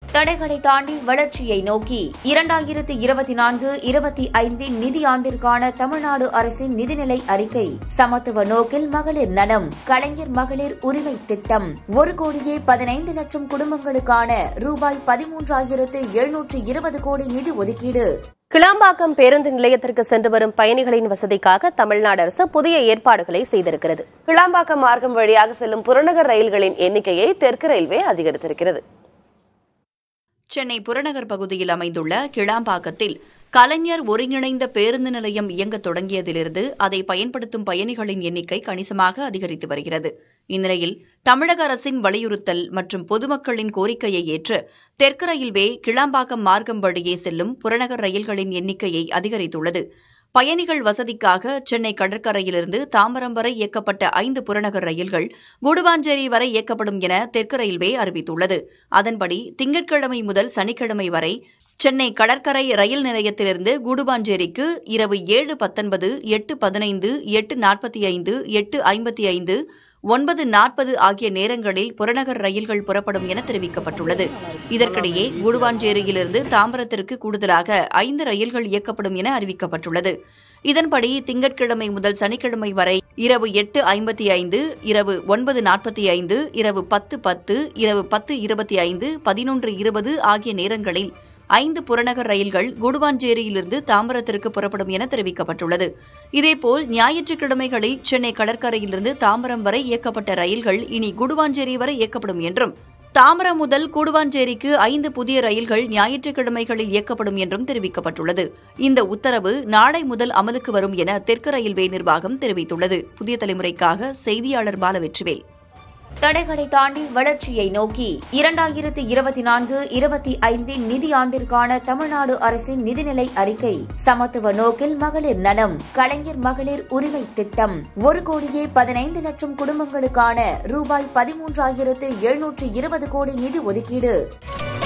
தடைகளை தாண்டி வளர்ச்சியை நோக்கி இரண்டாயிரத்து இருபத்தி நான்கு இருபத்தி ஐந்தின் நிதியாண்டிற்கான தமிழ்நாடு அரசின் நிதிநிலை அறிக்கை சமத்துவ நோக்கில் மகளிர் நலம் கலைஞர் மகளிர் உரிமை திட்டம் ஒரு கோடியே பதினைந்து லட்சம் குடும்பங்களுக்கான ரூபாய் பதிமூன்றாயிரத்து எழுநூற்று இருபது கோடி நிதி ஒதுக்கீடு கிளாம்பாக்கம் பேருந்து நிலையத்திற்கு சென்று வரும் பயணிகளின் வசதிக்காக தமிழ்நாடு அரசு புதிய ஏற்பாடுகளை செய்திருக்கிறது கிளாம்பாக்கம் மார்க்கம் வழியாக செல்லும் புறநகர் ரயில்களின் எண்ணிக்கையை தெற்கு ரயில்வே அதிகரித்திருக்கிறது சென்னை புறநகர் பகுதியில் அமைந்துள்ள கிளாம்பாக்கத்தில் கலைஞர் ஒருங்கிணைந்த பேருந்து நிலையம் இயங்கத் தொடங்கியதிலிருந்து அதை பயன்படுத்தும் பயணிகளின் எண்ணிக்கை கணிசமாக அதிகரித்து வருகிறது இந்நிலையில் தமிழக அரசின் வலியுறுத்தல் மற்றும் பொதுமக்களின் கோரிக்கையை ஏற்று தெற்கு ரயில்வே கிளாம்பாக்கம் மார்க்கம் வழியே செல்லும் புறநகர் ரயில்களின் எண்ணிக்கையை அதிகரித்துள்ளது பயணிகள் வசதிக்காக சென்னை கடற்கரையிலிருந்து தாம்பரம் வரை இயக்கப்பட்ட ஐந்து புறநகர் ரயில்கள் குடுவாஞ்சேரி வரை இயக்கப்படும் என தெற்கு ரயில்வே அறிவித்துள்ளது அதன்படி திங்கட்கிழமை முதல் சனிக்கிழமை வரை சென்னை கடற்கரை ரயில் நிலையத்திலிருந்து கூடுபாஞ்சேரிக்கு இரவு ஏழு பத்தொன்பது எட்டு பதினைந்து எட்டு நாற்பத்தி ஐந்து எட்டு ஐம்பத்தி ஐந்து ஒன்பது நாற்பது ஆகிய நேரங்களில் புறநகர் ரயில்கள் புறப்படும் என தெரிவிக்கப்பட்டுள்ளது இதற்கிடையே கூடுவாஞ்சேரியிலிருந்து தாம்பரத்திற்கு கூடுதலாக ஐந்து ரயில்கள் இயக்கப்படும் என அறிவிக்கப்பட்டுள்ளது இதன்படி திங்கட்கிழமை முதல் சனிக்கிழமை வரை இரவு எட்டு ஐம்பத்தி ஐந்து இரவு ஒன்பது நாற்பத்தி ஐந்து இரவு பத்து பத்து இரவு பத்து இருபத்தி ஐந்து பதினொன்று இருபது ஆகிய நேரங்களில் ஐந்து புறநகர் ரயில்கள் குடுவாஞ்சேரியிலிருந்து தாம்பரத்திற்கு புறப்படும் என தெரிவிக்கப்பட்டுள்ளது இதேபோல் ஞாயிற்றுக்கிழமைகளில் சென்னை கடற்கரையிலிருந்து தாம்பரம் வரை இயக்கப்பட்ட ரயில்கள் இனி குடுவாஞ்சேரி வரை இயக்கப்படும் என்றும் தாம்பரம் முதல் கூடுவாஞ்சேரிக்கு ஐந்து புதிய ரயில்கள் ஞாயிற்றுக்கிழமைகளில் இயக்கப்படும் என்றும் தெரிவிக்கப்பட்டுள்ளது இந்த உத்தரவு நாளை முதல் அமலுக்கு வரும் என தெற்கு ரயில்வே நிர்வாகம் தெரிவித்துள்ளது புதிய தலைமுறைக்காக செய்தியாளர் பாலவெற்றிவேல் தடைகளை தாண்டி வளர்ச்சியை நோக்கி இரண்டாயிரத்து இருபத்தி நான்கு இருபத்தி ஐந்தின் நிதியாண்டிற்கான தமிழ்நாடு அரசின் நிதிநிலை அறிக்கை சமத்துவ நோக்கில் மகளிர் நலம் கலைஞர் மகளிர் உரிமை திட்டம் ஒரு கோடியே பதினைந்து லட்சம் குடும்பங்களுக்கான ரூபாய் பதிமூன்றாயிரத்து எழுநூற்று இருபது கோடி நிதி ஒதுக்கீடு